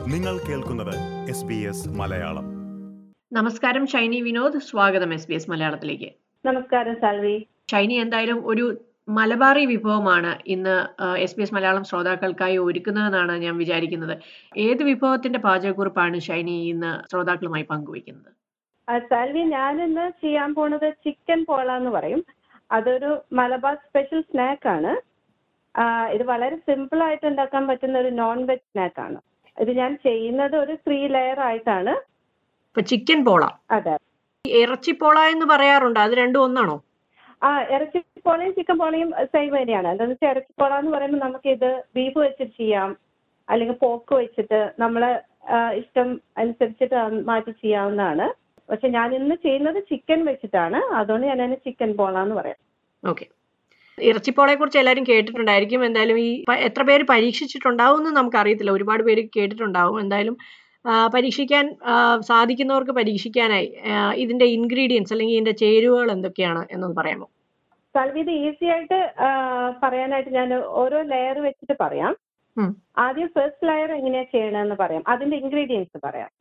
നിങ്ങൾ കേൾക്കുന്നത് S B S Malayalam നമസ്കാരം ഷൈനി വിനോദ് സ്വാഗതം എസ് ബി എസ് മലയാളത്തിലേക്ക് നമസ്കാരം സാൽവി ഷൈനി എന്തായാലും ഒരു മലബാറി വിഭവമാണ് ഇന്ന് എസ് ബി എസ് മലയാളം ശ്രോതാക്കൾക്കായി ഒരുക്കുന്നതെന്നാണ് ഞാൻ വിചാരിക്കുന്നത് ഏത് വിഭവത്തിന്റെ പാചകക്കുറിപ്പാണ് ഷൈനി ഇന്ന് ശ്രോതാക്കളുമായി പങ്കുവയ്ക്കുന്നത് ആ, സാൽവി ഞാൻ ഇന്ന് ചെയ്യാൻ പോണത് ചിക്കൻ പോള എന്ന് പറയും അതൊരു മലബാർ സ്പെഷ്യൽ സ്നാക്ക് ആണ് ആ, ഇത് വളരെ സിമ്പിൾ ആയിട്ട് ഉണ്ടാക്കാൻ പറ്റുന്ന ഒരു നോൺ വെജ് സ്നാക്ക് ആണ് ഇത് ഞാൻ ചെയ്യുന്നത് ഒരു ത്രീ ലെയർ ആയിട്ടാണ് ഇപ്പൊ ചിക്കൻ പോള അതെ ഇറച്ചിപ്പോള എന്ന് പറയാറുണ്ട് അത് രണ്ടും ഒന്നാണോ ആ ഇറച്ചി പോളയും ചിക്കൻ പോളയും സെയിം തന്നെയാണ് എന്താണെന്ന് വെച്ചാൽ ഇറച്ചി പോള എന്ന് പറയുമ്പോൾ നമുക്ക് ഇത് ബീഫ് വെച്ചിട്ട് ചെയ്യാം അല്ലെങ്കിൽ പോക്ക് വെച്ചിട്ട് നമ്മളെ ആ, ഇഷ്ടം അനുസരിച്ചിട്ട് അത് മാറ്റി ചെയ്യാവുന്നതാണ് പക്ഷെ ഞാൻ ഇന്ന് ചെയ്യുന്നത് ചിക്കൻ വെച്ചിട്ടാണ് അതുകൊണ്ട് ഞാൻ അതിന് ചിക്കൻ പോള എന്ന് പറയാം ഓക്കെ ഇറച്ചിപ്പോളയെ കുറിച്ച് എല്ലാവരും കേട്ടിട്ടുണ്ടായിരിക്കും എന്തായാലും ഈ പ- എത്ര പേര് പരീക്ഷിച്ചിട്ടുണ്ടാവും എന്ന് നമുക്ക് അറിയത്തില്ല ഒരുപാട് പേര് കേട്ടിട്ടുണ്ടാവും എന്തായാലും ആ, പരീക്ഷിക്കാൻ ആ, സാധിക്കുന്നവർക്ക് പരീക്ഷിക്കാനായി ആ, ഇതിന്റെ ഇൻഗ്രീഡിയൻസ് അല്ലെങ്കിൽ ഇതിന്റെ ചേരുവകൾ എന്തൊക്കെയാണ് എന്നൊന്ന് പറയാമോ സൽവി ഇത് ഈസി ആയിട്ട് ആ, പറയാനായിട്ട് ഞാൻ ഓരോ ലെയർ വെച്ചിട്ട് പറയാം ഉം. ആദ്യം ഫസ്റ്റ് ലെയർ എങ്ങനെയാ ചെയ്യണമെന്ന് പറയാം അതിന്റെ ഇൻഗ്രീഡിയൻസ് പറയാം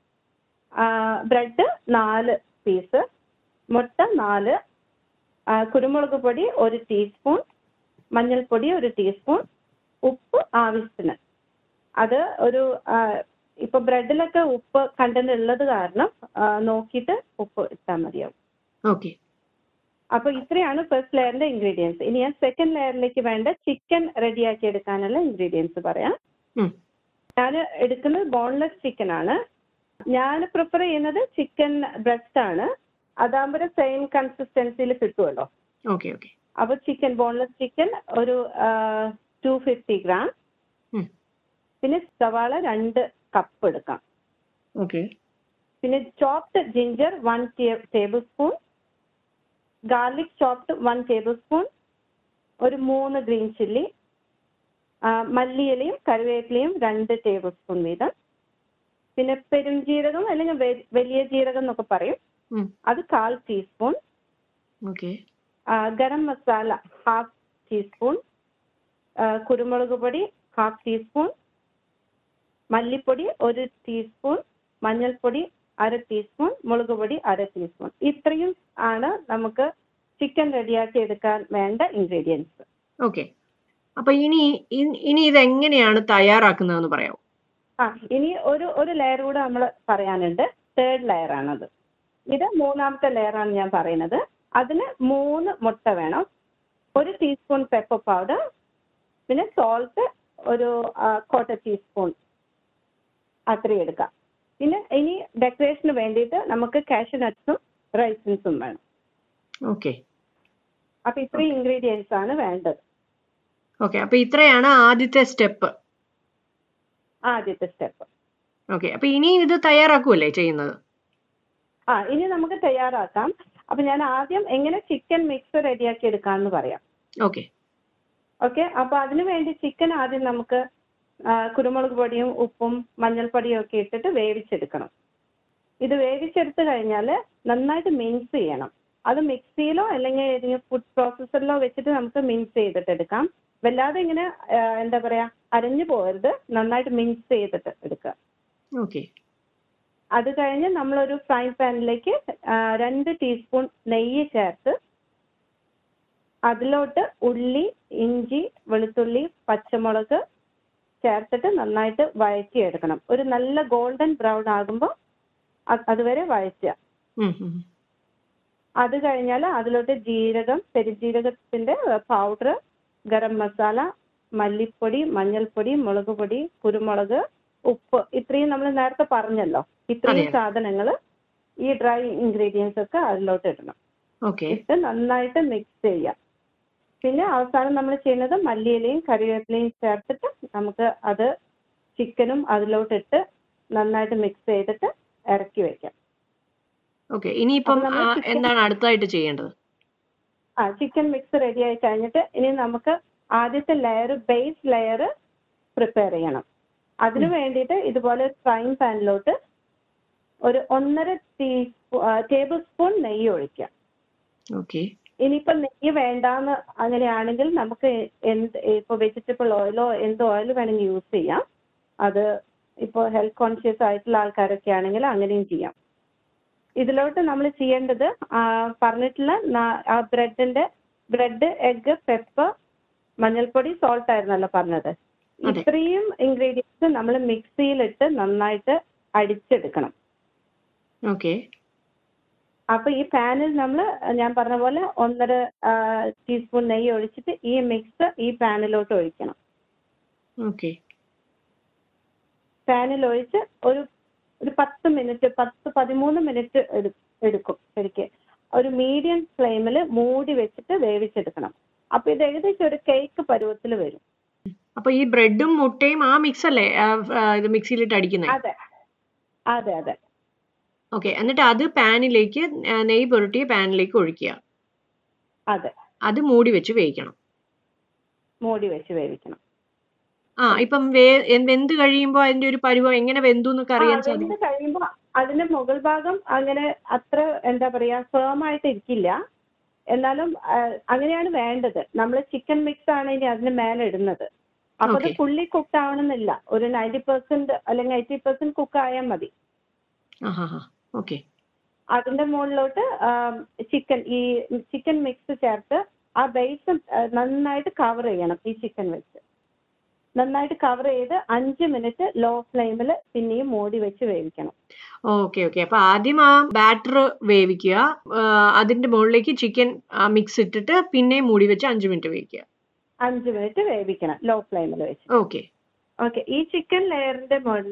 ബ്രെഡ് നാല് പീസ് മുട്ട നാല് ആ, കുരുമുളക് പൊടി ഒരു ടീസ്പൂൺ മഞ്ഞൾപ്പൊടി ഒരു ടീസ്പൂൺ ഉപ്പ് ആവശ്യത്തിന് അത് ഒരു ആ, ഇപ്പൊ ബ്രെഡിലൊക്കെ ഉപ്പ് കണ്ടന്റ് ഉള്ളത് കാരണം ആ, നോക്കിയിട്ട് ഉപ്പ് ഇട്ടാൽ മതിയാവും ഓക്കെ അപ്പൊ ഇത്രയാണ് ഫസ്റ്റ് ലെയറിന്റെ ഇൻഗ്രീഡിയൻസ് ഇനി ഞാൻ സെക്കൻഡ് ലെയറിലേക്ക് വേണ്ട ചിക്കൻ റെഡിയാക്കി എടുക്കാനുള്ള ഇൻഗ്രീഡിയൻസ് പറയാം ഉം. ഞാൻ എടുക്കുന്നത് ബോൺലെസ് ചിക്കൻ ആണ് ഞാൻ പ്രിഫർ ചെയ്യുന്നത് ചിക്കൻ ബ്രസ്റ്റ് ആണ് അതാകുമ്പോൾ സെയിം കൺസിസ്റ്റൻസിയിൽ കിട്ടുമല്ലോ ഓക്കെ ഓക്കെ അപ്പൊ ചിക്കൻ ബോൺലെസ് ചിക്കൻ ഒരു ടു ഫിഫ്റ്റി ഗ്രാം ഉം. പിന്നെ സവാള രണ്ട് കപ്പ് എടുക്കാം ഓക്കെ പിന്നെ chopped ginger one tablespoon garlic chopped one tablespoon ഒരു മൂന്ന് ഗ്രീൻ ചില്ലി മല്ലിയിലയും കറിവേപ്പിലയും രണ്ട് ടേബിൾ സ്പൂൺ വീതം പിന്നെ പെരുംജീരകം അല്ലെങ്കിൽ വെ- വലിയ ജീരകം എന്നൊക്കെ പറയും ഉം. അത് കാൽ teaspoon okay garam masala half teaspoon കുരുമുളക് പൊടി ഹാഫ് ടീസ്പൂൺ മല്ലിപ്പൊടി ഒരു ടീസ്പൂൺ മഞ്ഞൾപ്പൊടി അര ടീസ്പൂൺ മുളക് പൊടി അര ടീസ്പൂൺ ഇത്രയും ആണ് നമുക്ക് ചിക്കൻ റെഡിയാക്കി എടുക്കാൻ വേണ്ട ഇൻഗ്രീഡിയൻസ് ഓക്കെ അപ്പൊ ഇനി ഇ- ഇനി ഇത് എങ്ങനെയാണ് തയ്യാറാക്കുന്നതെന്ന് പറയാമോ ആ ഇനി ഒരു ഒരു ലെയർ കൂടെ നമ്മൾ പറയാനുണ്ട് തേർഡ് ലെയർ ആണത് ഇത് മൂന്നാമത്തെ ലെയർ ആണ് ഞാൻ പറയുന്നത് അതിന് മൂന്ന് മുട്ട വേണം ഒരു ടീസ്പൂൺ പെപ്പർ പൗഡർ പിന്നെ സോൾട്ട് ഒരു ക്വാർട്ടർ ടീസ്പൂൺ അത്രയും എടുക്കാം പിന്നെ ഇനി ഡെക്കറേഷന് വേണ്ടിയിട്ട് നമുക്ക് കാഷ്യനട്ട്സും റൈസിൻസും വേണം ഓക്കെ അപ്പൊ ഇത്രയും ഇൻഗ്രീഡിയൻസ് ആണ് വേണ്ടത് ഓക്കെ അപ്പൊ ഇത്രയാണ് ആദ്യത്തെ സ്റ്റെപ്പ് ആദ്യത്തെ സ്റ്റെപ്പ് ഓക്കെ അപ്പൊ ഇനി ഇത് തയ്യാറാക്കുമല്ലേ ചെയ്യുന്നത് ആ ഇനി നമുക്ക് തയ്യാറാക്കാം അപ്പൊ ഞാൻ ആദ്യം എങ്ങനെ ചിക്കൻ മിക്സ് റെഡിയാക്കി എടുക്കാമെന്ന് പറയാം ഓക്കെ ഓക്കെ അപ്പൊ അതിനു വേണ്ടി ചിക്കൻ ആദ്യം നമുക്ക് ആ, കുരുമുളക് പൊടിയും ഉപ്പും മഞ്ഞൾപ്പൊടിയും ഒക്കെ ഇട്ടിട്ട് വേവിച്ചെടുക്കണം ഇത് വേവിച്ചെടുത്ത് കഴിഞ്ഞാൽ നന്നായിട്ട് മിൻസ് ചെയ്യണം അത് മിക്സിയിലോ അല്ലെങ്കിൽ ഏതെങ്കിലും ഫുഡ് പ്രോസസ്സറിലോ വെച്ചിട്ട് നമുക്ക് മിൻസ് ചെയ്തിട്ട് എടുക്കാം വല്ലാതെ ഇങ്ങനെ ആ, എന്താ പറയാ അരഞ്ഞു പോകരുത് നന്നായിട്ട് മിൻസ് ചെയ്തിട്ട് എടുക്കുക ഓക്കെ അത് കഴിഞ്ഞ് നമ്മളൊരു ഫ്രൈ പാനിലേക്ക് രണ്ട് ടീസ്പൂൺ നെയ്യ് ചേർത്ത് അതിലോട്ട് ഉള്ളി ഇഞ്ചി വെളുത്തുള്ളി പച്ചമുളക് ചേർത്തിട്ട് നന്നായിട്ട് വഴറ്റിയെടുക്കണം ഒരു നല്ല ഗോൾഡൻ ബ്രൗൺ ആകുമ്പോൾ അതുവരെ വഴറ്റുക അത് കഴിഞ്ഞാൽ അതിലോട്ട് ജീരകം പെരുജീരകത്തിന്റെ പൗഡർ ഗരം മസാല മല്ലിപ്പൊടി മഞ്ഞൾപ്പൊടി മുളക് പൊടി കുരുമുളക് ഉപ്പ് ഇത്രയും നമ്മൾ നേരത്തെ പറഞ്ഞല്ലോ ഇത്രയും അതെ. സാധനങ്ങൾ ഈ ഡ്രൈ ഇൻഗ്രീഡിയൻസ് ഒക്കെ അതിലോട്ട് ഇടണം ഓക്കെ ഇട്ട് നന്നായിട്ട് മിക്സ് ചെയ്യാം പിന്നെ അവസാനം നമ്മൾ ചെയ്യുന്നത് മല്ലിയിലയും കറിവേപ്പിലയും ചേർത്തിട്ട് നമുക്ക് അത് ചിക്കനും അതിലോട്ടിട്ട് നന്നായിട്ട് മിക്സ് ചെയ്തിട്ട് ഇറക്കി വെക്കാം ഓക്കെ ഇനിയിപ്പം അപ്പൊ നമ്മള് ആ, chicken- എന്താണ് അടുത്തതായിട്ട് ചെയ്യേണ്ടത് ആ ചിക്കൻ മിക്സ് റെഡി ആയി കഴിഞ്ഞിട്ട് ഇനി നമുക്ക് ആദ്യത്തെ ലെയർ ബേസ് ലെയർ പ്രിപ്പയർ ചെയ്യണം അതിനു വേണ്ടിയിട്ട് ഇതുപോലെ ഫ്രൈങ് പാനിലോട്ട് ഒരു ഒന്നര ടീസ്പൂ ടേബിൾ സ്പൂൺ നെയ്യ് ഒഴിക്കാം ഓക്കെ ഇനിയിപ്പോ നെയ്യ് വേണ്ടാന്ന് അങ്ങനെയാണെങ്കിൽ നമുക്ക് എന്ത് ഇപ്പൊ വെജിറ്റബിൾ ഓയിലോ എന്ത് ഓയിൽ വേണമെങ്കിൽ യൂസ് ചെയ്യാം അത് ഇപ്പോൾ ഹെൽത്ത് കോൺഷ്യസ് ആയിട്ടുള്ള ആൾക്കാരൊക്കെ ആണെങ്കിൽ അങ്ങനെയും ചെയ്യാം ഇതിലോട്ട് നമ്മൾ ചെയ്യേണ്ടത് ആ, പറഞ്ഞിട്ടുള്ള നാ- ആ ബ്രെഡിന്റെ ബ്രെഡ് എഗ് പെപ്പർ മഞ്ഞൾപ്പൊടി സോൾട്ട് ആയിരുന്നല്ലോ പറഞ്ഞത് അതെ. ഇത്രയും ഇൻഗ്രീഡിയൻസ് നമ്മൾ മിക്സിയിലിട്ട് നന്നായിട്ട് അടിച്ചെടുക്കണം ഓക്കെ അപ്പൊ ഈ പാനിൽ നമ്മൾ ഞാൻ പറഞ്ഞ പോലെ ഒന്നര ടീസ്പൂൺ നെയ്യ് ഒഴിച്ചിട്ട് ഈ മിക്സ് ഈ പാനിലോട്ട് ഒഴിക്കണം ഓക്കെ പാനിൽ ഒഴിച്ച് ഒരു ഒരു പത്ത് മിനിറ്റ് പത്ത് പതിമൂന്ന് മിനിറ്റ് എടുക്കും ശരിക്ക് ഒരു മീഡിയം ഫ്ലെയിമിൽ മൂടി വെച്ചിട്ട് വേവിച്ചെടുക്കണം അപ്പൊ ഇത് ഏകദേശം ഒരു കേക്ക് പരുവത്തിൽ വരും അപ്പൊ ഈ ബ്രെഡും മുട്ടയും ആ മിക്സ് അല്ലേ ആ, ആ, ഇത് മിക്സിയിലിട്ട് അടിക്കുന്നത് അതെ അതെ അതെ ഓക്കെ എന്നിട്ട് അത് പാനിലേക്ക് നെയ്യ് പുരട്ടിയ പാനിലേക്ക് ഒഴിക്കുക അതെ അത് മൂടി വെച്ച് വേവിക്കണം മൂടി വെച്ച് വേവിക്കണം ആ ഇപ്പം വേ എ- വെന്ത് കഴിയുമ്പോൾ അതിന്റെ ഒരു പരുവം എങ്ങനെ വെന്തു എന്നൊക്കെ അറിയാൻ ആ, സാധിക്കും വെന്ത് കഴിയുമ്പോ അതിന്റെ മുകൾ ഭാഗം അങ്ങനെ അത്ര എന്താ പറയാ ഫേം ആയിട്ട് ഇരിക്കില്ല എന്നാലും ആ, അങ്ങനെയാണ് വേണ്ടത് നമ്മൾ ചിക്കൻ മിക്സ് ആണ് ഇനി അതിന് മേലെ ഇടുന്നത് അപ്പൊ അത് Okay. ഫുള്ളി കുക്ക് ആവണമെന്നില്ല ഒരു നയൻറ്റി പെർസെന്റ് അല്ലെങ്കിൽ എയ്റ്റി പെർസെന്റ് കുക്ക് ആയാൽ മതി ആ ഹാ ഹാ ഓക്കെ അതിന്റെ മുകളിലോട്ട് ചിക്കൻ ഈ ചിക്കൻ മിക്സ് ചേർത്ത് ആ ബേസ് നന്നായിട്ട് കവർ ചെയ്യണം ഈ ചിക്കൻ വെച്ച് നന്നായിട്ട് കവർ ചെയ്ത് അഞ്ച് മിനിറ്റ് ലോ ഫ്ലെയിമിൽ പിന്നെയും മൂടി വെച്ച് വേവിക്കണം ഓക്കെ ഓക്കെ അപ്പൊ ആദ്യം ആ ബാറ്റർ വേവിക്കുക ആ, അതിന്റെ മുകളിലേക്ക് ചിക്കൻ മിക്സ് ഇട്ടിട്ട് പിന്നെ മൂടി വെച്ച് അഞ്ച് മിനിറ്റ് വേവിക്കുക അഞ്ച് മിനിറ്റ് വേവിക്കണം ലോ ഫ്ലെയിമിൽ വെച്ച് ഓക്കെ ഓക്കെ ഈ ചിക്കൻ ലെയറിന്റെ മുകളിൽ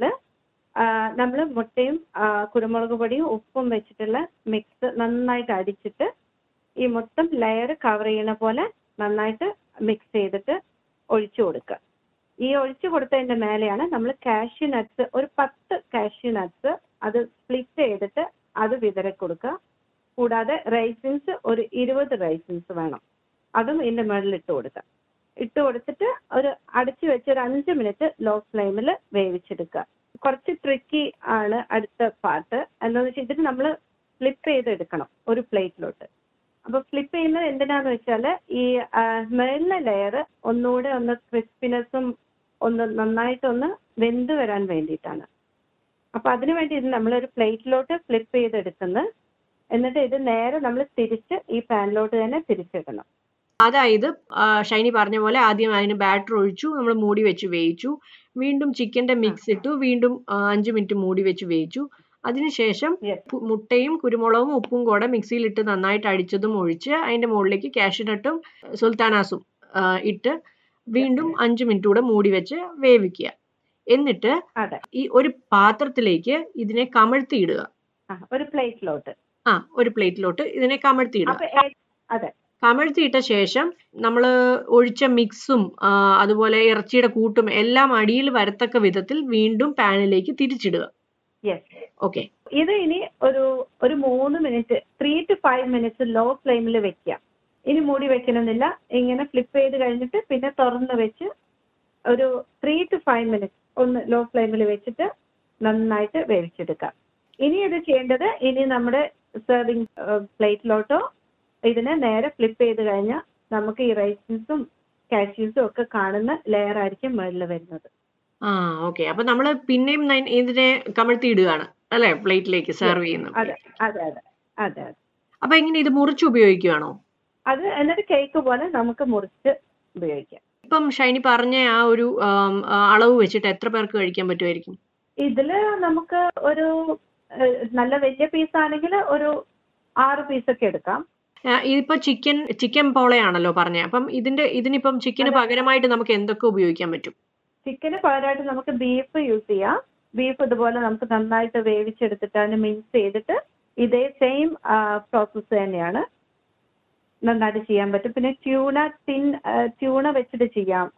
നമ്മൾ മുട്ടയും ആ, കുരുമുളക് പൊടിയും ഉപ്പും വെച്ചിട്ടുള്ള മിക്സ് നന്നായിട്ട് അടിച്ചിട്ട് ഈ മൊത്തം ലെയർ കവർ ചെയ്യണ പോലെ നന്നായിട്ട് മിക്സ് ചെയ്തിട്ട് ഒഴിച്ചു കൊടുക്കുക ഈ ഒഴിച്ചു കൊടുത്തതിന്റെ മേലെയാണ് നമ്മൾ കാഷ്യൂ നട്ട്സ് ഒരു പത്ത് കാഷ്യൂ നട്ട്സ് അത് സ്പ്ലിറ്റ് ചെയ്തിട്ട് അത് വിതറി കൊടുക്കുക കൂടാതെ റൈസിൻസ് ഒരു ഇരുപത് റൈസിൻസ് വേണം അതും ഇതിന്റെ മുകളിൽ ഇട്ട് കൊടുക്കുക ഇട്ട് കൊടുത്തിട്ട് ഒരു അടച്ചു വെച്ച് ഒരു അഞ്ച് മിനിറ്റ് ലോ ഫ്ലെയിമിൽ വേവിച്ചെടുക്കുക കുറച്ച് ട്രിക്കി ആണ് അടുത്ത പാർട്ട് എന്താണെന്ന് വെച്ചാൽ ഇതിന് നമ്മൾ ഫ്ലിപ്പ് ചെയ്തെടുക്കണം ഒരു പ്ലേറ്റിലോട്ട് അപ്പൊ ഫ്ലിപ്പ് ചെയ്യുന്നത് എന്തിനാന്ന് വെച്ചാൽ ഈ ആ, മേളിലെ ലെയർ ഒന്നുകൂടെ ഒന്ന് ക്രിസ്പിനെസ്സും ഒന്ന് നന്നായിട്ടൊന്ന് വെന്ത് വരാൻ വേണ്ടിയിട്ടാണ് അപ്പൊ അതിനു വേണ്ടി ഇത് നമ്മളൊരു പ്ലേറ്റിലോട്ട് ഫ്ലിപ്പ് ചെയ്തെടുക്കുന്നു എന്നിട്ട് ഇത് നേരെ നമ്മൾ തിരിച്ച് ഈ പാനിലോട്ട് തന്നെ തിരിച്ചിടണം അതായത് ആ, ഷൈനി പറഞ്ഞ പോലെ ആദ്യം അതിന് ബാറ്റർ ഒഴിച്ചു നമ്മൾ മൂടി വെച്ച് വേവിച്ചു വീണ്ടും ചിക്കന്റെ മിക്സ് ഇട്ടു വീണ്ടും ആ, അഞ്ച് മിനിറ്റ് മൂടി വെച്ച് വേവിച്ചു അതിനുശേഷം Yes. പു- മുട്ടയും കുരുമുളകും ഉപ്പും കൂടെ മിക്സിയിലിട്ട് നന്നായിട്ട് അടിച്ചതും ഒഴിച്ച് അതിന്റെ മുകളിലേക്ക് കാഷ്യൂനട്ടും സുൽത്താനാസും ആ, ഇട്ട് വീണ്ടും അഞ്ച് മിനിറ്റ് കൂടെ മൂടി വെച്ച് വേവിക്കുക എന്നിട്ട് അതെ ഈ ഒരു പാത്രത്തിലേക്ക് ഇതിനെ കമഴ്ത്തിയിടുക ആ ഒരു പ്ലേറ്റിലോട്ട് ആ ഒരു പ്ലേറ്റിലോട്ട് ഇതിനെ കമഴ്ത്തിയിടുക അപ്പൊ ഏ- അതെ കമഴ്ത്തിയിട്ട ശേഷം നമ്മൾ ഒഴിച്ച മിക്സും ആ, അതുപോലെ ഇറച്ചിയുടെ കൂട്ടും എല്ലാം അടിയിൽ വരത്തക്ക വിധത്തിൽ വീണ്ടും പാനിലേക്ക് തിരിച്ചിടുക യെസ് ഓക്കെ ഇത് ഇനി ഒരു ഒരു മൂന്ന് minute three two five minutes low ഫ്ലെയിമിൽ വെക്കുക ഇനി മൂടി വെക്കണമെന്നില്ല ഇങ്ങനെ ഫ്ലിപ്പ് ചെയ്ത് കഴിഞ്ഞിട്ട് പിന്നെ തുറന്ന് വെച്ച് ഒരു ത്രീ ടു ഫൈവ് മിനിറ്റ്സ് ഒന്ന് ലോ ഫ്ലെയിമിൽ വെച്ചിട്ട് നന്നായിട്ട് വേവിച്ചെടുക്കാം ഇനി ഇത് ചെയ്യേണ്ടത് ഇനി നമ്മുടെ സെർവിങ് പ്ലേറ്റിലോട്ടോ ഇതിനെ നേരെ ഫ്ലിപ്പ് ചെയ്ത് കഴിഞ്ഞാൽ നമുക്ക് ഈ റൈസിൻസും കാഷ്യൂസും ഒക്കെ കാണുന്ന ലെയർ ആയിരിക്കും മുകളിൽ വരുന്നത് ആ ഓക്കെ അപ്പൊ നമ്മൾ പിന്നെയും നൈ- ഇതിനെ കമഴ്ത്തി ഇടുകയാണ് അല്ലെ പ്ലേറ്റിലേക്ക് സെർവ് ചെയ്യുന്നു അതെ അതെ അതെ അതെ അതെ അപ്പൊ എങ്ങനെ ഇത് മുറിച്ച് ഉപയോഗിക്കുകയാണോ അത് എന്നിട്ട് കേക്ക് പോലെ നമുക്ക് മുറിച്ച് ഉപയോഗിക്കാം ഇപ്പം ഷൈനി പറഞ്ഞ ആ ഒരു ആം, ആ, അളവ് വെച്ചിട്ട് എത്ര പേർക്ക് കഴിക്കാൻ പറ്റുമായിരിക്കും ഇതില് നമുക്ക് ഒരു ഏഹ്, നല്ല വലിയ പീസ് ആണെങ്കിൽ ഒരു ആറ് പീസൊക്കെ എടുക്കാം ആ, ഇതിപ്പോ ചിക്കൻ ചിക്കൻ പോളയാണല്ലോ പറഞ്ഞത് അപ്പം ഇതിന്റെ ഇതിനിപ്പം ചിക്കന് അതെ. പകരമായിട്ട് നമുക്ക് എന്തൊക്കെ ഉപയോഗിക്കാൻ പറ്റും ചിക്കന് പകരമായിട്ട് നമുക്ക് ബീഫ് യൂസ് ചെയ്യാം ബീഫ് ഇതുപോലെ നമുക്ക് നന്നായിട്ട് വേവിച്ചെടുത്തിട്ട് അതിന് മിക്സ് ചെയ്തിട്ട് ഇതേ സെയിം പ്രോസസ്സ് തന്നെയാണ് നന്നായിട്ട് ചെയ്യാൻ പറ്റും പിന്നെ ട്യൂണ തിൻ ട്യൂണ വെച്ചിട്ട് ചെയ്യാം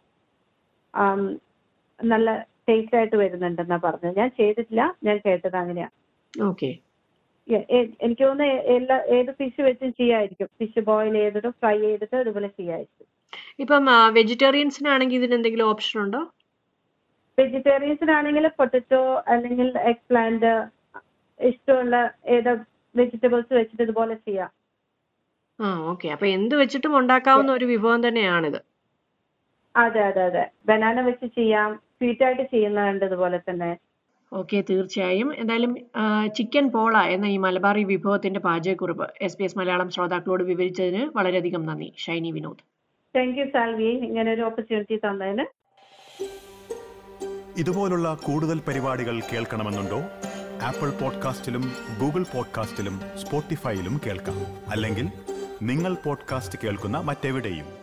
ആം, നല്ല ടേസ്റ്റ് ആയിട്ട് വരുന്നുണ്ടെന്നാ പറഞ്ഞത് ഞാൻ ചെയ്തിട്ടില്ല ഞാൻ കേട്ടത് അങ്ങനെയാ ഓക്കെ എ- എ- എനിക്ക് തോന്നുന്നു എ- എല്ലാ ഏത് ഫിഷ് വെച്ചും ചെയ്യായിരിക്കും ഫിഷ് ബോയിൽ ചെയ്തിട്ട് ഫ്രൈ ചെയ്തിട്ട് അതുപോലെ ചെയ്യായിരിക്കും ഇപ്പം വെജിറ്റേറിയൻസിനാണെങ്കിൽ ഇതിന് എന്തെങ്കിലും ഓപ്ഷൻ ഉണ്ടോ വെജിറ്റേറിയൻസിനാണെങ്കിൽ പൊട്ടറ്റോ അല്ലെങ്കിൽ എഗ് പ്ലാന്റ് ഇഷ്ടമുള്ള ഏത് വെജിറ്റബിൾസ് വെച്ചിട്ട് ഇതുപോലെ ചെയ്യാം ആ ഓക്കെ അപ്പൊ എന്ത് വെച്ചിട്ടും ഉണ്ടാക്കാവുന്ന ഒരു വിഭവം തന്നെയാണിത് അതെ അതെ അതെ ബനാന വെച്ച് ചെയ്യാം സ്വീറ്റ് ആയിട്ട് ചെയ്യുന്നുണ്ട് ഇതുപോലെ തന്നെ ഓക്കെ തീർച്ചയായും എന്തായാലും ആ, ചിക്കൻ പോള എന്ന ഈ മലബാറി വിഭവത്തിന്റെ പാചകക്കുറിപ്പ് എസ് ബി എസ് മലയാളം ശ്രോതാക്കളോട് വിവരിച്ചതിന് വളരെയധികം നന്ദി ഷൈനി വിനോദ് താങ്ക് യു സാൽവി ഇങ്ങനെ ഒരു ഓപ്പർച്യൂണിറ്റി തന്നതിന് ഇതുപോലുള്ള കൂടുതൽ പരിപാടികൾ കേൾക്കണമെന്നുണ്ടോ ആപ്പിൾ പോഡ്കാസ്റ്റിലും ഗൂഗിൾ പോഡ്കാസ്റ്റിലും സ്പോട്ടിഫൈയിലും കേൾക്കാം അല്ലെങ്കിൽ നിങ്ങൾ പോഡ്കാസ്റ്റ് കേൾക്കുന്ന മറ്റെവിടെയും